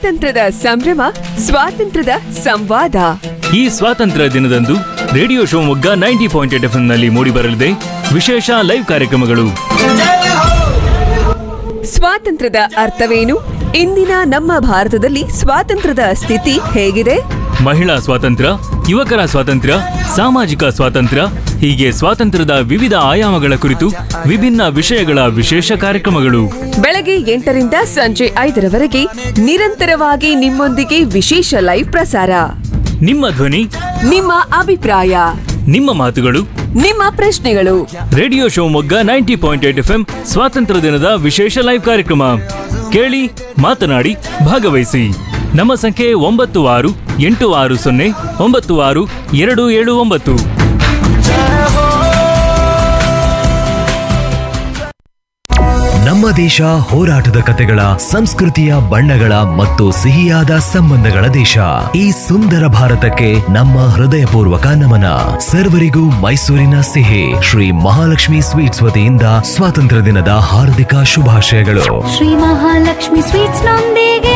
ಸ್ವಾತಂತ್ರ್ಯದ ಸಂಭ್ರಮ ಸ್ವಾತಂತ್ರ್ಯದ ಸಂವಾದ ಈ ಸ್ವಾತಂತ್ರ್ಯ ದಿನದಂದು radio Shivamogga ninety point eight F ನಲ್ಲಿ ಮೂಡಿಬರಲಿದೆ ವಿಶೇಷ ಲೈವ್ ಕಾರ್ಯಕ್ರಮಗಳು ಸ್ವಾತಂತ್ರ್ಯದ ಅರ್ಥವೇನು ಇಂದಿನ ನಮ್ಮ ಭಾರತದಲ್ಲಿ ಸ್ವಾತಂತ್ರ್ಯದ ಸ್ಥಿತಿ ಹೇಗಿದೆ ಮಹಿಳಾ ಸ್ವಾತಂತ್ರ್ಯ ಯುವಕರ ಸ್ವಾತಂತ್ರ್ಯ ಸಾಮಾಜಿಕ ಸ್ವಾತಂತ್ರ್ಯ ಹೀಗೆ ಸ್ವಾತಂತ್ರ್ಯದ ವಿವಿಧ ಆಯಾಮಗಳ ಕುರಿತು ವಿಭಿನ್ನ ವಿಷಯಗಳ ವಿಶೇಷ ಕಾರ್ಯಕ್ರಮಗಳು ಬೆಳಗ್ಗೆ ಎಂಟರಿಂದ ಸಂಜೆ ಐದರವರೆಗೆ ನಿರಂತರವಾಗಿ ನಿಮ್ಮೊಂದಿಗೆ ವಿಶೇಷ ಲೈವ್ ಪ್ರಸಾರ ನಿಮ್ಮ ಧ್ವನಿ ನಿಮ್ಮ ಅಭಿಪ್ರಾಯ ನಿಮ್ಮ ಮಾತುಗಳು ನಿಮ್ಮ ಪ್ರಶ್ನೆಗಳು radio Shivamogga ninety point eight F ಸ್ವಾತಂತ್ರ್ಯ ದಿನದ ವಿಶೇಷ ಲೈವ್ ಕಾರ್ಯಕ್ರಮ ಕೇಳಿ ಮಾತನಾಡಿ ಭಾಗವಹಿಸಿ ನಮ್ಮ ಸಂಖ್ಯೆ ಒಂಬತ್ತು ಆರು ಎಂಟು ಆರು ಸೊನ್ನೆ ಒಂಬತ್ತು ಆರು ಎರಡು ಏಳು ಒಂಬತ್ತು ನಮ್ಮ ದೇಶ ಹೋರಾಟದ ಕತೆಗಳ ಸಂಸ್ಕೃತಿಯ ಬಣ್ಣಗಳ ಮತ್ತು ಸಿಹಿಯಾದ ಸಂಬಂಧಗಳ ದೇಶ ಈ ಸುಂದರ ಭಾರತಕ್ಕೆ ನಮ್ಮ ಹೃದಯಪೂರ್ವಕ ನಮನ ಸರ್ವರಿಗೂ ಮೈಸೂರಿನ ಸಿಹಿ ಶ್ರೀ ಮಹಾಲಕ್ಷ್ಮಿ ಸ್ವೀಟ್ಸ್ ವತಿಯಿಂದ ಸ್ವಾತಂತ್ರ್ಯ ದಿನದ ಹಾರ್ದಿಕ ಶುಭಾಶಯಗಳು ಶ್ರೀ ಮಹಾಲಕ್ಷ್ಮಿ ಸ್ವೀಟ್ಸ್ ನೊಂದಿಗೆ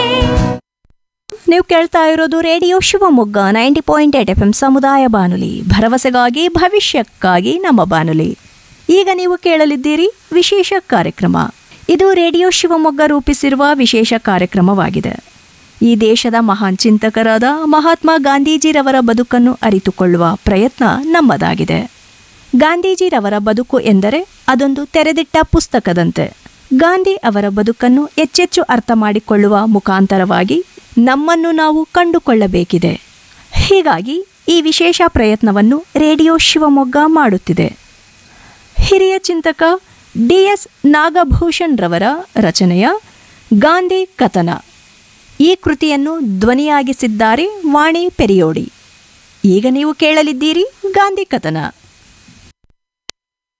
ನೀವು ಕೇಳ್ತಾ ಇರೋದು radio Shivamogga ninety point eight F M ಸಮುದಾಯ ಬಾನುಲಿ ಭರವಸೆಗಾಗಿ ಭವಿಷ್ಯಕ್ಕಾಗಿ ನಮ್ಮ ಬಾನುಲಿ ಈಗ ನೀವು ಕೇಳಲಿದ್ದೀರಿ ವಿಶೇಷ ಕಾರ್ಯಕ್ರಮ ಇದು ರೇಡಿಯೋ ಶಿವಮೊಗ್ಗ ರೂಪಿಸಿರುವ ವಿಶೇಷ ಕಾರ್ಯಕ್ರಮವಾಗಿದೆ ಈ ದೇಶದ ಮಹಾನ್ ಚಿಂತಕರಾದ ಮಹಾತ್ಮ ಗಾಂಧೀಜಿರವರ ಬದುಕನ್ನು ಅರಿತುಕೊಳ್ಳುವ ಪ್ರಯತ್ನ ನಮ್ಮದಾಗಿದೆ ಗಾಂಧೀಜಿರವರ ಬದುಕು ಎಂದರೆ ಅದೊಂದು ತೆರೆದಿಟ್ಟ ಪುಸ್ತಕದಂತೆ ಗಾಂಧಿ ಅವರ ಬದುಕನ್ನು ಹೆಚ್ಚೆಚ್ಚು ಅರ್ಥ ಮಾಡಿಕೊಳ್ಳುವ ಮುಖಾಂತರವಾಗಿ ನಮ್ಮನ್ನು ನಾವು ಕಂಡುಕೊಳ್ಳಬೇಕಿದೆ ಹೀಗಾಗಿ ಈ ವಿಶೇಷ ಪ್ರಯತ್ನವನ್ನು ರೇಡಿಯೋ ಶಿವಮೊಗ್ಗ ಮಾಡುತ್ತಿದೆ ಹಿರಿಯ ಚಿಂತಕ ಡಿ ಎಸ್ ನಾಗಭೂಷಣ್ ರವರ ರಚನೆಯ ಗಾಂಧಿ ಕಥನ ಈ ಕೃತಿಯನ್ನು ಧ್ವನಿಯಾಗಿಸಿದ್ದಾರೆ ವಾಣಿ ಪೆರಿಯೋಡಿ ಈಗ ನೀವು ಕೇಳಲಿದ್ದೀರಿ ಗಾಂಧಿ ಕಥನ